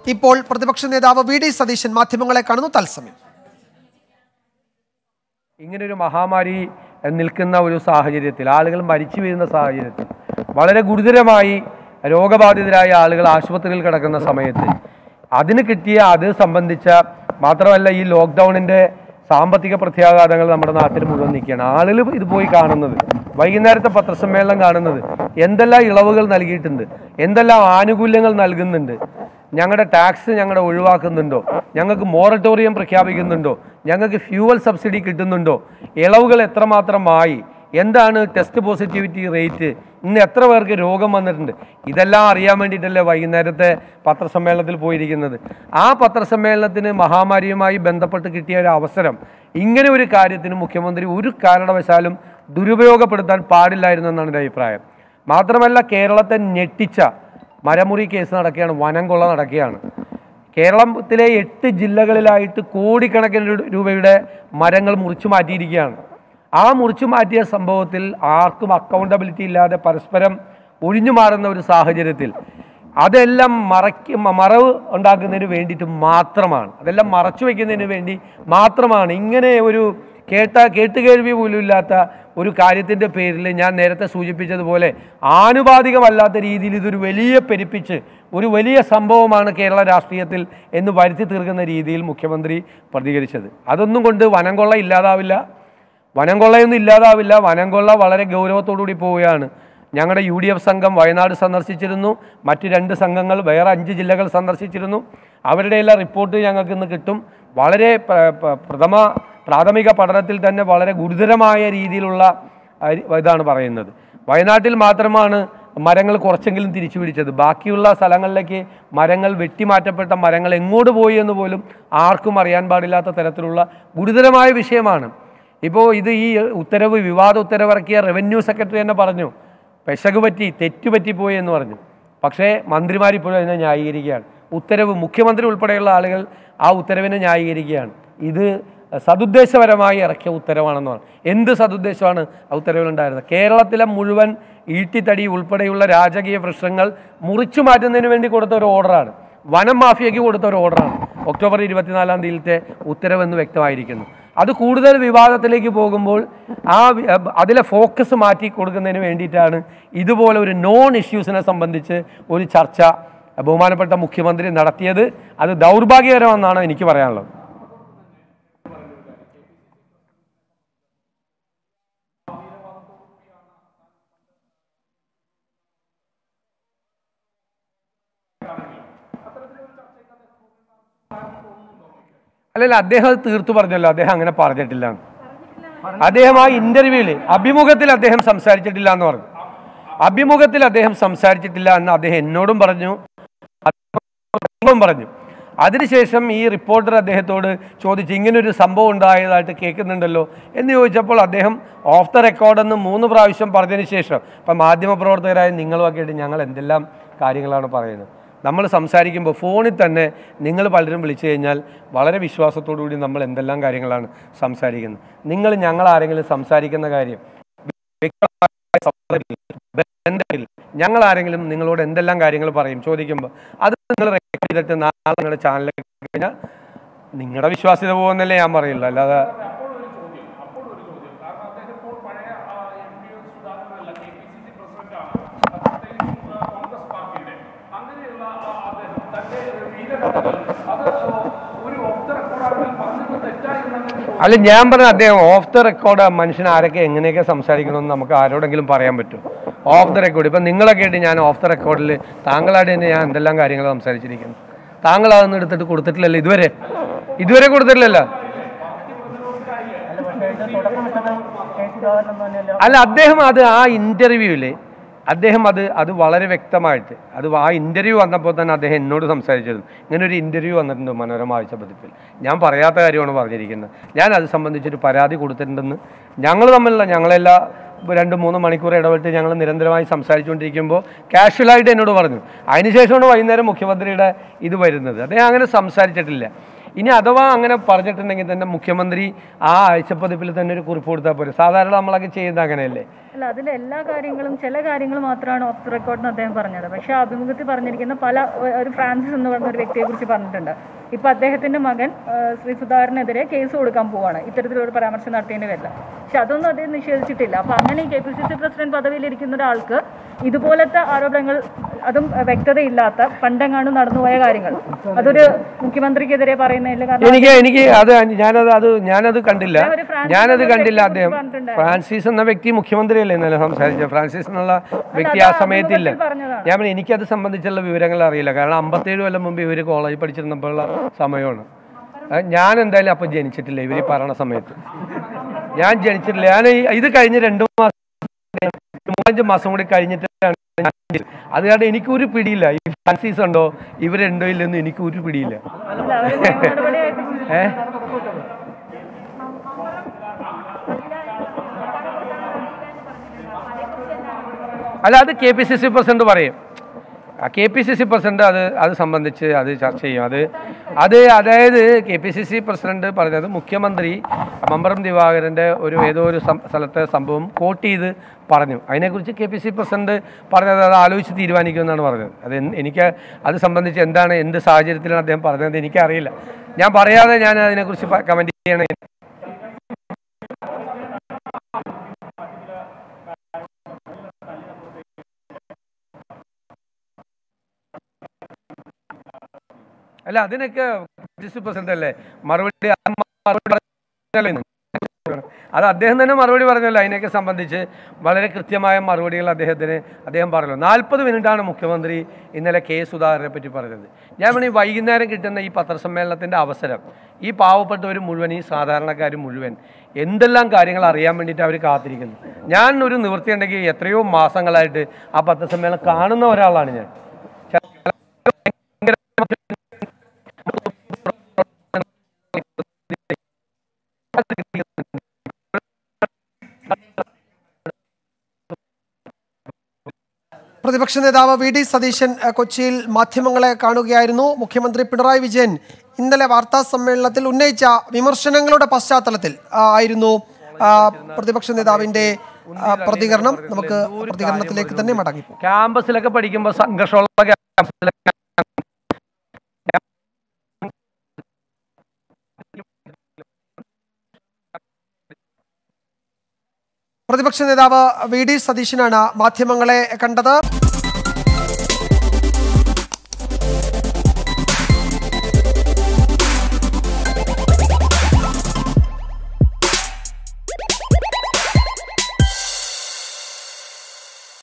ഇപ്പോൾ പ്രതിപക്ഷ നേതാവ് വി ഡി സതീശൻ മാധ്യമങ്ങളെ കാണുന്നു തത്സമയം ഇങ്ങനൊരു മഹാമാരി നിൽക്കുന്ന ഒരു സാഹചര്യത്തിൽ ആളുകൾ മരിച്ചു വീഴുന്ന സാഹചര്യത്തിൽ വളരെ ഗുരുതരമായി രോഗബാധിതരായ ആളുകൾ ആശുപത്രിയിൽ കിടക്കുന്ന സമയത്ത് അതിന് കിട്ടിയ അത് സംബന്ധിച്ച മാത്രമല്ല ഈ ലോക്ക്ഡൗണിൻ്റെ സാമ്പത്തിക പ്രത്യാഘാതങ്ങൾ നമ്മുടെ നാട്ടിൽ മുഴുവൻ നിൽക്കുകയാണ് ആളുകൾ ഇത് പോയി കാണുന്നത് വൈകുന്നേരത്തെ പത്രസമ്മേളനം കാണുന്നത് എന്തെല്ലാം ഇളവുകൾ നൽകിയിട്ടുണ്ട് എന്തെല്ലാം ആനുകൂല്യങ്ങൾ നൽകുന്നുണ്ട് ഞങ്ങളുടെ ടാക്സ് ഞങ്ങളുടെ ഒഴിവാക്കുന്നുണ്ടോ ഞങ്ങൾക്ക് മോറട്ടോറിയം പ്രഖ്യാപിക്കുന്നുണ്ടോ ഞങ്ങൾക്ക് ഫ്യൂവൽ സബ്സിഡി കിട്ടുന്നുണ്ടോ ഇളവുകൾ എത്രമാത്രമായി എന്താണ് ടെസ്റ്റ് പോസിറ്റിവിറ്റി റേറ്റ് ഇന്ന് എത്ര പേർക്ക് രോഗം വന്നിട്ടുണ്ട് ഇതെല്ലാം അറിയാൻ വേണ്ടിയിട്ടല്ലേ വൈകുന്നേരത്തെ പത്രസമ്മേളനത്തിൽ പോയിരിക്കുന്നത് ആ പത്രസമ്മേളനത്തിന് മഹാമാരിയുമായി ബന്ധപ്പെട്ട് കിട്ടിയ ഒരു അവസരം ഇങ്ങനെ ഒരു കാര്യത്തിന് മുഖ്യമന്ത്രി ഒരു കാരണവശാലും ദുരുപയോഗപ്പെടുത്താൻ പാടില്ലായിരുന്നു എന്നാണ് എൻ്റെ അഭിപ്രായം മാത്രമല്ല കേരളത്തെ ഞെട്ടിച്ച മരമുറി കേസ് നടക്കുകയാണ് വനം കൊള്ള നടക്കുകയാണ് കേരളത്തിലെ എട്ട് ജില്ലകളിലായിട്ട് കോടിക്കണക്കിന് രൂ- രൂപയുടെ മരങ്ങൾ മുറിച്ചു മാറ്റിയിരിക്കുകയാണ് ആ മുറിച്ചു മാറ്റിയ സംഭവത്തിൽ ആർക്കും അക്കൗണ്ടബിലിറ്റി ഇല്ലാതെ പരസ്പരം ഒഴിഞ്ഞു മാറുന്ന ഒരു സാഹചര്യത്തിൽ അതെല്ലാം മറയ്ക്ക് മ- മറവ് ഉണ്ടാക്കുന്നതിന് വേണ്ടിയിട്ട് മാത്രമാണ് അതെല്ലാം മറച്ചു വയ്ക്കുന്നതിന് വേണ്ടി മാത്രമാണ് ഇങ്ങനെ ഒരു കേട്ട കേട്ടുകേൾവി പോലും ഇല്ലാത്ത ഒരു കാര്യത്തിൻ്റെ പേരിൽ ഞാൻ നേരത്തെ സൂചിപ്പിച്ചതുപോലെ ആനുപാതികമല്ലാത്ത രീതിയിൽ ഇതൊരു വലിയ പെരുപ്പിച്ച് ഒരു വലിയ സംഭവമാണ് കേരള രാഷ്ട്രീയത്തിൽ എന്ന് വരുത്തി തീർക്കുന്ന രീതിയിൽ മുഖ്യമന്ത്രി പ്രതികരിച്ചത് അതൊന്നും കൊണ്ട് വനം കൊള്ള ഇല്ലാതാവില്ല വനം കൊള്ളയൊന്നും ഇല്ലാതാവില്ല വനം കൊള്ള വളരെ ഗൗരവത്തോടുകൂടി പോവുകയാണ് ഞങ്ങളുടെ യു ഡി എഫ് സംഘം വയനാട് സന്ദർശിച്ചിരുന്നു മറ്റ് രണ്ട് സംഘങ്ങൾ വേറെ അഞ്ച് ജില്ലകൾ സന്ദർശിച്ചിരുന്നു അവരുടെ എല്ലാം റിപ്പോർട്ട് ഞങ്ങൾക്ക് ഇന്ന് കിട്ടും വളരെ പ്ര- പ്ര- പ്രഥമ പ്രാഥമിക പഠനത്തിൽ തന്നെ വളരെ ഗുരുതരമായ രീതിയിലുള്ള അരി- ഇതാണ് പറയുന്നത് വയനാട്ടിൽ മാത്രമാണ് മരങ്ങൾ കുറച്ചെങ്കിലും തിരിച്ചു പിടിച്ചത് ബാക്കിയുള്ള സ്ഥലങ്ങളിലേക്ക് മരങ്ങൾ വെട്ടിമാറ്റപ്പെട്ട മരങ്ങൾ എങ്ങോട്ട് പോയി എന്ന് പോലും ആർക്കും അറിയാൻ പാടില്ലാത്ത തരത്തിലുള്ള ഗുരുതരമായ വിഷയമാണ് ഇപ്പോൾ ഇത് ഈ ഉത്തരവ് വിവാദ ഉത്തരവിറക്കിയ റവന്യൂ സെക്രട്ടറി തന്നെ പറഞ്ഞു പെശക് പറ്റി തെറ്റ് പറ്റിപ്പോയി എന്ന് പറഞ്ഞു പക്ഷേ മന്ത്രിമാർ ഇപ്പോഴും അതിനെ ന്യായീകരിക്കുകയാണ് ഉത്തരവ് മുഖ്യമന്ത്രി ഉൾപ്പെടെയുള്ള ആളുകൾ ആ ഉത്തരവിനെ ന്യായീകരിക്കുകയാണ് ഇത് സതുദ്ദേശപരമായി ഇറക്കിയ ഉത്തരവാണെന്ന് പറഞ്ഞു എന്ത് സതുദ്ദേശമാണ് ആ ഉത്തരവിലുണ്ടായിരുന്നത് കേരളത്തിലെ മുഴുവൻ ഈട്ടിത്തടി ഉൾപ്പെടെയുള്ള രാജകീയ പ്രശ്നങ്ങൾ മുറിച്ചു മാറ്റുന്നതിന് വേണ്ടി കൊടുത്ത ഒരു ഓർഡറാണ് വനം മാഫിയയ്ക്ക് കൊടുത്ത ഒരു ഓർഡറാണ് ഒക്ടോബർ ഇരുപത്തിനാലാം തീയതിയിലത്തെ ഉത്തരവെന്ന് വ്യക്തമായിരിക്കുന്നു അത് കൂടുതൽ വിവാദത്തിലേക്ക് പോകുമ്പോൾ ആ വി- അഹ് അതിലെ ഫോക്കസ് മാറ്റി കൊടുക്കുന്നതിന് വേണ്ടിയിട്ടാണ് ഇതുപോലെ ഒരു നോൺ ഇഷ്യൂസിനെ സംബന്ധിച്ച് ഒരു ചർച്ച ബഹുമാനപ്പെട്ട മുഖ്യമന്ത്രി നടത്തിയത് അത് ദൗർഭാഗ്യകരമെന്നാണ് എനിക്ക് പറയാനുള്ളത് അല്ലല്ല അദ്ദേഹം അത് തീർത്തു പറഞ്ഞല്ലോ അദ്ദേഹം അങ്ങനെ പറഞ്ഞിട്ടില്ല അദ്ദേഹം ആ ഇന്റർവ്യൂവിൽ അഭിമുഖത്തിൽ അദ്ദേഹം സംസാരിച്ചിട്ടില്ല എന്ന് പറഞ്ഞു അഭിമുഖത്തിൽ അദ്ദേഹം സംസാരിച്ചിട്ടില്ല എന്ന് അദ്ദേഹം എന്നോടും പറഞ്ഞു അദ്ദേഹം പറഞ്ഞു അതിനുശേഷം ഈ റിപ്പോർട്ടർ അദ്ദേഹത്തോട് ചോദിച്ചു ഇങ്ങനൊരു സംഭവം ഉണ്ടായതായിട്ട് കേൾക്കുന്നുണ്ടല്ലോ എന്ന് ചോദിച്ചപ്പോൾ അദ്ദേഹം ഓഫ് ദ റെക്കോർഡെന്ന് മൂന്ന് പ്രാവശ്യം പറഞ്ഞതിന് ശേഷം ഇപ്പം മാധ്യമപ്രവർത്തകരായ നിങ്ങളുമൊക്കെ ആയിട്ട് ഞങ്ങൾ എന്തെല്ലാം കാര്യങ്ങളാണ് പറയുന്നത് നമ്മൾ സംസാരിക്കുമ്പോൾ ഫോണിൽ തന്നെ നിങ്ങൾ പലരും വിളിച്ചു കഴിഞ്ഞാൽ വളരെ വിശ്വാസത്തോടു കൂടി നമ്മൾ എന്തെല്ലാം കാര്യങ്ങളാണ് സംസാരിക്കുന്നത് നിങ്ങൾ ഞങ്ങൾ ആരെങ്കിലും സംസാരിക്കുന്ന കാര്യം വ്യക്തമായ സമ്മതമില്ല, ബന്ധമില്ല. ഞങ്ങൾ ആരെങ്കിലും നിങ്ങളോട് എന്തെല്ലാം കാര്യങ്ങൾ പറയും ചോദിക്കുമ്പോൾ അത് നിങ്ങൾ റെക്കോർഡ് ചെയ്തിട്ട് നാളെ നിങ്ങളുടെ ചാനലിൽ കഴിഞ്ഞാൽ നിങ്ങളുടെ വിശ്വാസ്യത പോകുന്നല്ലേ ഞാൻ പറയുള്ളൂ അല്ലാതെ അല്ല ഞാൻ പറഞ്ഞ അദ്ദേഹം ഓഫ് ദ റെക്കോർഡ് മനുഷ്യൻ ആരൊക്കെ എങ്ങനെയൊക്കെ സംസാരിക്കണമെന്ന് നമുക്ക് ആരോടെങ്കിലും പറയാൻ പറ്റും ഓഫ് ദ റെക്കോർഡ് ഇപ്പം നിങ്ങളൊക്കെ ആയിട്ട് ഞാൻ ഓഫ് ദ റെക്കോർഡിൽ താങ്കളായിട്ട് തന്നെ ഞാൻ എന്തെല്ലാം കാര്യങ്ങൾ സംസാരിച്ചിരിക്കുന്നു താങ്കൾ അതൊന്നും എടുത്തിട്ട് കൊടുത്തിട്ടില്ലല്ലോ ഇതുവരെ ഇതുവരെ കൊടുത്തിട്ടില്ലല്ലോ അല്ല അദ്ദേഹം അത് ആ ഇന്റർവ്യൂവിൽ അദ്ദേഹം അത് അത് വളരെ വ്യക്തമായിട്ട് അത് ആ ഇന്റർവ്യൂ വന്നപ്പോൾ തന്നെ അദ്ദേഹം എന്നോട് സംസാരിച്ചിരുന്നു ഇങ്ങനെ ഒരു ഇന്റർവ്യൂ വന്നിട്ടുണ്ട് മനോരമ ആഴ്ച പതിപ്പിൽ ഞാൻ പറയാത്ത കാര്യമാണ് പറഞ്ഞിരിക്കുന്നത് ഞാൻ അത് സംബന്ധിച്ചൊരു പരാതി കൊടുത്തിട്ടുണ്ടെന്ന് ഞങ്ങൾ തമ്മിലുള്ള ഞങ്ങളെല്ലാ രണ്ട് മൂന്ന് മണിക്കൂർ ഇടപെട്ട് ഞങ്ങൾ നിരന്തരമായി സംസാരിച്ചുകൊണ്ടിരിക്കുമ്പോൾ കാഷ്വലായിട്ട് എന്നോട് പറഞ്ഞു അതിനുശേഷമാണ് വൈകുന്നേരം മുഖ്യമന്ത്രിയുടെ ഇത് വരുന്നത് അദ്ദേഹം അങ്ങനെ സംസാരിച്ചിട്ടില്ല ഇനി അഥവാ അങ്ങനെ പറഞ്ഞിട്ടുണ്ടെങ്കിൽ തന്നെ മുഖ്യമന്ത്രി ആ ആഴ്ചപ്പതിപ്പിൽ തന്നെ ഒരു കുറിപ്പ് കൊടുത്താൽ പോരെ സാധാരണ നമ്മളൊക്കെ ചെയ്യുന്നത് അങ്ങനെയല്ലേ അല്ല അതിൽ എല്ലാ കാര്യങ്ങളും ചില കാര്യങ്ങൾ മാത്രമാണ് ഓഫ് ദി റെക്കോർഡ് അദ്ദേഹം പറഞ്ഞത് പക്ഷെ ആ അഭിമുഖത്തിൽ പറഞ്ഞിരിക്കുന്ന പല ഒ- ഒരു ഫ്രാൻസിസ് എന്ന് പറഞ്ഞ ഒരു വ്യക്തിയെ കുറിച്ച് പറഞ്ഞിട്ടുണ്ട് ഇപ്പൊ അദ്ദേഹത്തിന്റെ മകൻ ആ, ശ്രീ സുധാകരനെതിരെ കേസ് കൊടുക്കാൻ പോവാണ് ഇത്തരത്തിലൊരു പരാമർശം നടത്തിയതിന്റെ പേരിൽ പക്ഷെ അതൊന്നും അദ്ദേഹം നിഷേധിച്ചിട്ടില്ല അപ്പൊ അങ്ങനെ K P C C president പദവിയിലിരിക്കുന്ന ഒരാൾക്ക് ഇതുപോലത്തെ ആരോപണങ്ങൾ അതും അഹ്, വ്യക്തതയില്ലാത്ത പണ്ടെങ്ങാണ്ട് നടന്നുപോയ കാര്യങ്ങൾ അതൊരു മുഖ്യമന്ത്രിക്കെതിരെ പറയുന്നതിൽ കാരണം എനിക്ക് എനിക്ക് അത് ഞാനത് അത് ഞാനത് കണ്ടില്ല ഞാൻ ഒരു ഫ്രാൻസിസ് ഞാനത് എന്ന കണ്ടില്ല വ്യക്തിയെ അദ്ദേഹം കുറിച്ച് പറഞ്ഞിട്ടുണ്ടായിരുന്നു. ഫ്രാൻസിസ് എന്ന വ്യക്തി മുഖ്യമന്ത്രിയല്ലേ ഇന്നലെ സംസാരിച്ചത് ഫ്രാൻസിസ് എന്നുള്ള വ്യക്തി ആ അത് സമയത്തില്ല അഭിമുഖത്തിൽ പറഞ്ഞതാണ്. ഞാൻ പറഞ്ഞു, എനിക്കത് സംബന്ധിച്ചുള്ള വിവരങ്ങൾ അറിയില്ല കാരണം അമ്പത്തേഴ് കൊല്ലം മുമ്പ് ഇവർ കോളേജിൽ പഠിച്ചിരുന്നപ്പോഴുള്ള സമയമാണ് അത് ഞാൻ എന്തായാലും അപ്പം ജനിച്ചിട്ടില്ല ഇവർ ഈ പറയണ സമയത്ത് ഞാൻ ജനിച്ചിട്ടില്ല ഞാൻ ഈ- ഇത് കഴിഞ്ഞ് രണ്ട് മാസം മൂന്നഞ്ച് മാസം കൂടി കഴിഞ്ഞിട്ടാണ് ഞാൻ ജനിച്ചത്. അത് കാരണം എനിക്കൊരു പിടിയില്ല ഈ ഫ്രാൻസിസ് ഉണ്ടോ ഇവരുണ്ടോ ഇല്ലെന്ന് എനിക്ക് ഒരു പിടിയില്ല അല്ല, അവര് നിയമ നടപടിയായിട്ട് ഏ അല്ല അത് K P C C president പറയും K P C C president അത് അത് സംബന്ധിച്ച് അത് ചർച്ച ചെയ്യും അത് അത് അതായത് K P C C president പറഞ്ഞത് മുഖ്യമന്ത്രി മമ്പറം ദിവാകരൻ്റെ ഒരു ഏതോ ഒരു സം- സ്ഥലത്തെ സംഭവം കോട്ട് ചെയ്ത് പറഞ്ഞു അതിനെക്കുറിച്ച് കെ പി സി പ്രസിഡന്റ് പറഞ്ഞത് അത് ആലോചിച്ച് തീരുമാനിക്കുമെന്നാണ് പറഞ്ഞത് അത് എൻ- എനിക്ക് അത് സംബന്ധിച്ച് എന്താണ് എന്ത് സാഹചര്യത്തിലാണ് അദ്ദേഹം പറഞ്ഞത് എനിക്കറിയില്ല ഞാൻ പറയാതെ ഞാൻ അതിനെക്കുറിച്ച് കമൻറ്റ് ചെയ്യണേ അല്ല അതിനൊക്കെ പ്രസിഡന്റ് അല്ലേ മറുപടി ആ മറുപടി പറഞ്ഞല്ലോ ഇന്ന്. അത് അദ്ദേഹം തന്നെ മറുപടി പറഞ്ഞല്ലോ അതിനെയൊക്കെ സംബന്ധിച്ച് വളരെ കൃത്യമായ മറുപടികൾ അദ്ദേഹത്തിന് അദ്ദേഹം പറഞ്ഞല്ലോ നാൽപ്പത് മിനിറ്റാണ് മുഖ്യമന്ത്രി ഇന്നലെ കെ സുധാകരനെ പറ്റി പറഞ്ഞത് ഞാൻ വേണി വൈകുന്നേരം കിട്ടുന്ന ഈ പത്രസമ്മേളനത്തിൻ്റെ അവസരം ഈ പാവപ്പെട്ടവർ മുഴുവൻ ഈ സാധാരണക്കാർ മുഴുവൻ എന്തെല്ലാം കാര്യങ്ങൾ അറിയാൻ വേണ്ടിയിട്ട് അവർ കാത്തിരിക്കുന്നു ഞാൻ ഒരു നിവൃത്തിയുണ്ടെങ്കിൽ എത്രയോ മാസങ്ങളായിട്ട് ആ പത്രസമ്മേളനം കാണുന്ന ഒരാളാണ് ഞാൻ പ്രതിപക്ഷ നേതാവ് വി ഡി സതീശൻ അഹ്, കൊച്ചിയിൽ മാധ്യമങ്ങളെ കാണുകയായിരുന്നു മുഖ്യമന്ത്രി പിണറായി വിജയൻ ഇന്നലെ വാർത്താ സമ്മേളനത്തിൽ ഉന്നയിച്ച വിമർശനങ്ങളുടെ പശ്ചാത്തലത്തിൽ ആ, ആയിരുന്നു ആ, പ്രതിപക്ഷ നേതാവിന്റെ ആ, പ്രതികരണം നമുക്ക് പ്രതികരണത്തിലേക്ക് തന്നെ മടങ്ങിപ്പോ ക്യാമ്പസിലൊക്കെ പഠിക്കുമ്പോൾ സംഘർഷമുള്ള ക്യാമ്പസിലൊക്കെ പ്രതിപക്ഷ നേതാവ് വി ഡി സതീശനാണ് മാധ്യമങ്ങളെ കണ്ടത്